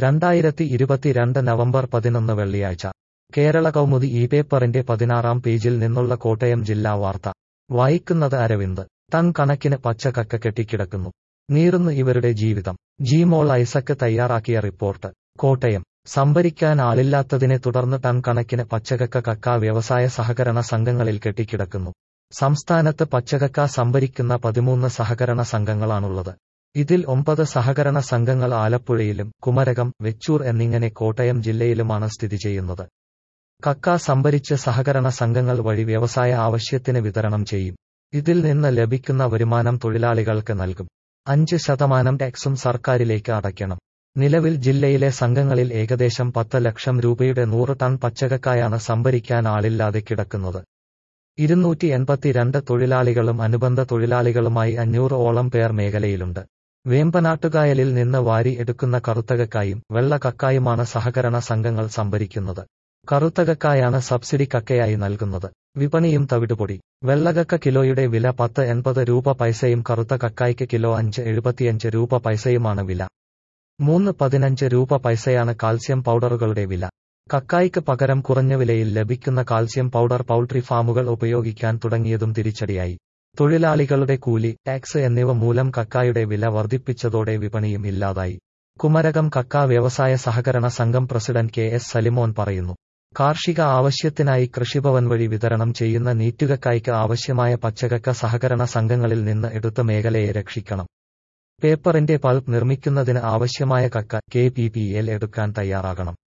രണ്ടായിരത്തി ഇരുപത്തിരണ്ട് നവംബർ പതിനൊന്ന് വെള്ളിയാഴ്ച കേരള കൗമുദി ഈ പേപ്പറിന്റെ പതിനാറാം പേജിൽ നിന്നുള്ള കോട്ടയം ജില്ലാ വാർത്ത വായിക്കുന്നത് അരവിന്ദ് ടൺ കണക്കിന് പച്ചക്കക്ക കെട്ടിക്കിടക്കുന്നു നീറുന്നു ഇവരുടെ ജീവിതം ജിമോൾ ഐസക്ക് തയ്യാറാക്കിയ റിപ്പോർട്ട് കോട്ടയം സംഭരിക്കാൻ ആളില്ലാത്തതിനെ തുടർന്ന് ടൺ കണക്കിന് പച്ചക്കക്ക കക്ക വ്യവസായ സഹകരണ സംഘങ്ങളിൽ കെട്ടിക്കിടക്കുന്നു സംസ്ഥാനത്ത് പച്ചകക്ക സംഭരിക്കുന്ന പതിമൂന്ന് സഹകരണ സംഘങ്ങളാണുള്ളത് ഇതിൽ ഒമ്പത് സഹകരണ സംഘങ്ങൾ ആലപ്പുഴയിലും കുമരകം വെച്ചൂർ എന്നിങ്ങനെ കോട്ടയം ജില്ലയിലുമാണ് സ്ഥിതി ചെയ്യുന്നത് കക്ക സംഭരിച്ച് സഹകരണ സംഘങ്ങൾ വഴി വ്യവസായ ആവശ്യത്തിന് വിതരണം ചെയ്യും ഇതിൽ നിന്ന് ലഭിക്കുന്ന വരുമാനം തൊഴിലാളികൾക്ക് നൽകും അഞ്ച് ശതമാനം ടാക്സും സർക്കാരിലേക്ക് അടയ്ക്കണം നിലവിൽ ജില്ലയിലെ സംഘങ്ങളിൽ ഏകദേശം പത്ത് ലക്ഷം രൂപയുടെ നൂറ് ടൺ പച്ചകക്കായാണ് സംഭരിക്കാൻ ആളില്ലാതെ കിടക്കുന്നത് ഇരുന്നൂറ്റി എൺപത്തിരണ്ട് തൊഴിലാളികളും അനുബന്ധ തൊഴിലാളികളുമായി അഞ്ഞൂറ് ഓളം പേർ മേഖലയിലുണ്ട് വേമ്പനാട്ടുകായലിൽ നിന്ന് വാരി എടുക്കുന്ന കറുത്തകക്കായും വെള്ള കക്കായുമാണ് സഹകരണ സംഘങ്ങൾ സംഭരിക്കുന്നത് കറുത്തകക്കായാണ് സബ്സിഡി കക്കയായി നൽകുന്നത് വിപണിയും തവിടുപൊടി വെള്ളകക്ക കിലോയുടെ വില പത്ത് എൺപത് രൂപ പൈസയും കറുത്ത കക്കായ്ക്ക് കിലോ അഞ്ച് എഴുപത്തിയഞ്ച് രൂപ പൈസയുമാണ് വില മൂന്ന് പതിനഞ്ച് രൂപ പൈസയാണ് കാൽസ്യം പൗഡറുകളുടെ വില കക്കായ്ക്ക് പകരം കുറഞ്ഞ വിലയിൽ ലഭിക്കുന്ന കാൽസ്യം പൗഡർ പൗൾട്രി ഫാമുകൾ ഉപയോഗിക്കാൻ തുടങ്ങിയതും തിരിച്ചടിയായി തൊഴിലാളികളുടെ കൂലി ടാക്സ് എന്നിവ മൂലം കക്കായുടെ വില വർദ്ധിപ്പിച്ചതോടെ വിപണിയും ഇല്ലാതായി കുമരകം കക്ക വ്യവസായ സഹകരണ സംഘം പ്രസിഡന്റ് കെ എസ് സലിമോൻ പറയുന്നു കാർഷിക ആവശ്യത്തിനായി കൃഷിഭവൻ വഴി വിതരണം ചെയ്യുന്ന നീറ്റുകക്കായ്ക്ക് ആവശ്യമായ പച്ചകക്ക സഹകരണ സംഘങ്ങളിൽ നിന്ന് എടുത്ത മേഖലയെ രക്ഷിക്കണം പേപ്പറിന്റെ പൾപ്പ് നിർമ്മിക്കുന്നതിന് ആവശ്യമായ കക്ക കെ പി പി എൽ എടുക്കാൻ തയ്യാറാകണം